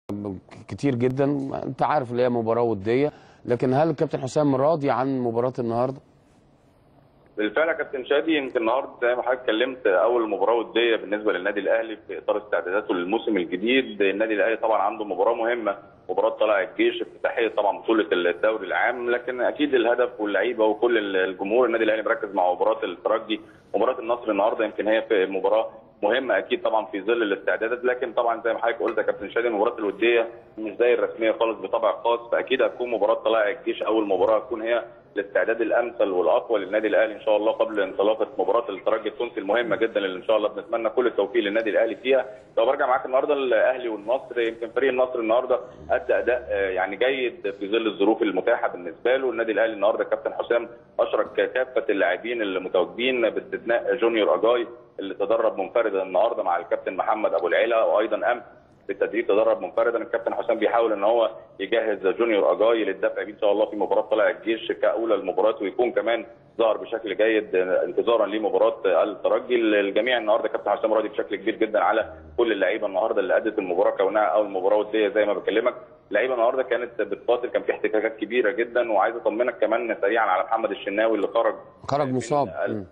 كتير جدا انت عارف اللي هي مباراه وديه لكن هل الكابتن حسام راضي عن مباراه النهارده؟ بالفعل يا كابتن شادي يمكن النهارده زي ما حضرتك اتكلمت اول مباراه وديه بالنسبه للنادي الاهلي في اطار استعداداته للموسم الجديد النادي الاهلي طبعا عنده مباراه مهمه مباراه طلائع الجيش افتتاحيه طبعا بطوله الدوري العام لكن اكيد الهدف واللعيبه وكل الجمهور النادي الاهلي مركز مع مباراه الترجي مباراه النصر النهارده يمكن هي في مباراه مهمه اكيد طبعا في ظل الاستعدادات لكن طبعا زي ما حضرتك قلت يا كابتن شادي المباراه الوديه مش زي الرسميه خالص بطبع خاص فاكيد هتكون مباراه طلائع الجيش اول مباراه هتكون هي الاستعداد الامثل والاقوى للنادي الاهلي ان شاء الله قبل انطلاقه مباراه الترجي التونسي المهمه جدا اللي ان شاء الله بنتمنى كل التوفيق للنادي الاهلي فيها لو برجع معاك النهارده الاهلي والنصر يمكن فريق النصر النهارده ادى اداء يعني جيد في ظل الظروف المتاحه بالنسبه له النادي الاهلي النهارده كابتن حسام اشرك كافه اللاعبين المتواجدين باستثناء جونيور اجاي اللي تدرب منفردا النهارده مع الكابتن محمد ابو العيله وايضا امس بالتدريب تدرب منفردا الكابتن حسام بيحاول ان هو يجهز جونيور اجاي للدفع بيه ان شاء الله في مباراه طلائع الجيش كاولى المباريات ويكون كمان ظهر بشكل جيد انتظارا لمباراه الترجي الجميع النهارده كابتن حسام راضي بشكل كبير جدا على كل اللعيبه النهارده اللي ادت المباراه كونها اول مباراه وديه زي ما بكلمك اللعيبه النهارده كانت بتقاتل كان في احتكاكات كبيره جدا وعايز اطمنك كمان سريعا على محمد الشناوي اللي خرج خرج مصاب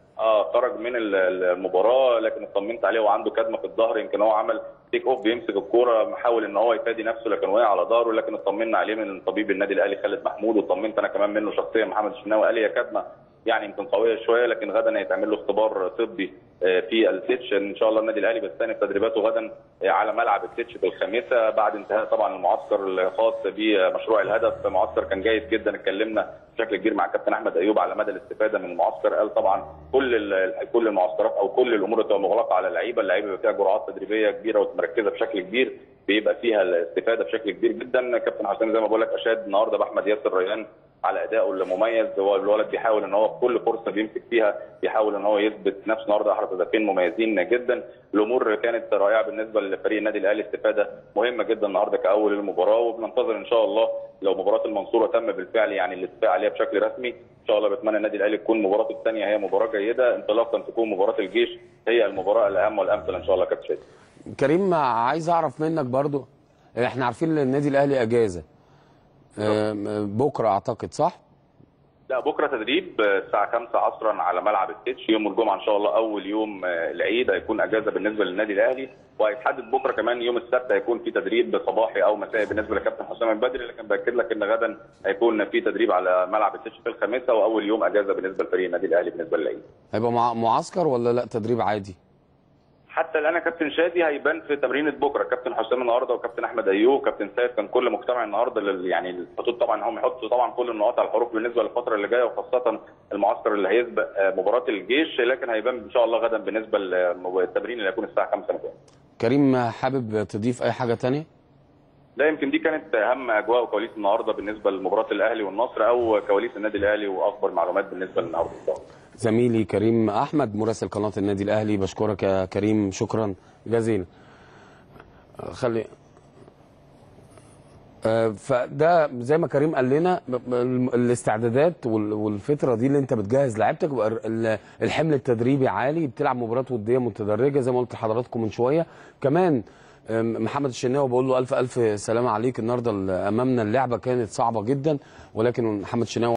اه خرج من المباراه لكن اطمنت عليه وعنده كدمه في الظهر يمكن هو عمل تيك اوف بيمسك الكوره محاول ان هو يفادي نفسه لكن وقع على ظهره لكن اطمنا عليه من طبيب النادي الاهلي خالد محمود وطمنت انا كمان منه شخصيا محمد الشناوي قال لي يا كدمه يعني يمكن قويه شويه لكن غدا هيتعمل له اختبار طبي في التتش ان شاء الله النادي الاهلي بيستأنف تدريباته غدا على ملعب التتش في الخامسه بعد انتهاء طبعا المعسكر الخاص بمشروع الهدف معسكر كان جيد جدا اتكلمنا بشكل كبير مع الكابتن احمد ايوب على مدى الاستفاده من المعسكر قال طبعا كل كل المعسكرات او كل الامور اللي بتبقى مغلقه على اللعيبه اللعيبه بيبقى فيها جرعات تدريبيه كبيره ومركزه بشكل كبير بيبقى فيها الاستفاده بشكل كبير جدا كابتن حسام زي ما بقول لك اشاد النهارده باحمد ياسر ريان على ادائه المميز هو الولد بيحاول ان هو في كل فرصه بيمسك فيها بيحاول ان هو يثبت نفسه النهارده احرز هدفين مميزين جدا الامور كانت رائعه بالنسبه لفريق النادي الاهلي استفاده مهمه جدا النهارده كاول المباراه وبننتظر ان شاء الله لو مباراه المنصوره تم بالفعل يعني الاتفاق عليها بشكل رسمي ان شاء الله بتمنى النادي الاهلي تكون مباراته الثانيه هي مباراه جيده انطلاقا تكون مباراه الجيش هي المباراه الاهم والامثل ان شاء الله كابتن شادي كريم عايز اعرف منك برضو احنا عارفين ان النادي الاهلي اجازه بكره اعتقد صح؟ لا بكره تدريب الساعه 5 عصرا على ملعب التتش يوم الجمعه ان شاء الله اول يوم العيد هيكون اجازه بالنسبه للنادي الاهلي وهيتحدد بكره كمان يوم السبت هيكون في تدريب صباحي او مسائي بالنسبه لكابتن حسام البدري لكن باكد لك ان غدا هيكون في تدريب على ملعب التتش في الخامسه واول يوم اجازه بالنسبه لفريق النادي الاهلي بالنسبه للعيد. هيبقى معسكر ولا لا تدريب عادي؟ حتى الان كابتن شادي هيبان في تمرينه بكره كابتن حسام النهارده وكابتن احمد ايوب كابتن سيد كان كل مجتمع النهارده لل يعني الخطوط طبعا هم يحطوا طبعا كل النقاط على الحروف بالنسبه للفتره اللي جايه وخاصه المعسكر اللي هيسبق مباراه الجيش لكن هيبان ان شاء الله غدا بالنسبه للتمرين اللي هيكون الساعه 5 مساء. كريم حابب تضيف اي حاجه ثانيه؟ لا يمكن دي كانت اهم اجواء وكواليس النهارده بالنسبه لمباراه الاهلي والنصر او كواليس النادي الاهلي واخبر معلومات بالنسبه للنهارده ان شاء الله. زميلي كريم احمد مراسل قناه النادي الاهلي بشكرك يا كريم شكرا جزيلا خلي فده زي ما كريم قال لنا الاستعدادات والفتره دي اللي انت بتجهز لعيبتك الحمل التدريبي عالي بتلعب مباريات وديه متدرجه زي ما قلت لحضراتكم من شويه كمان محمد الشناوي بقول له الف الف سلامه عليك النهارده امامنا اللعبه كانت صعبه جدا ولكن محمد الشناوي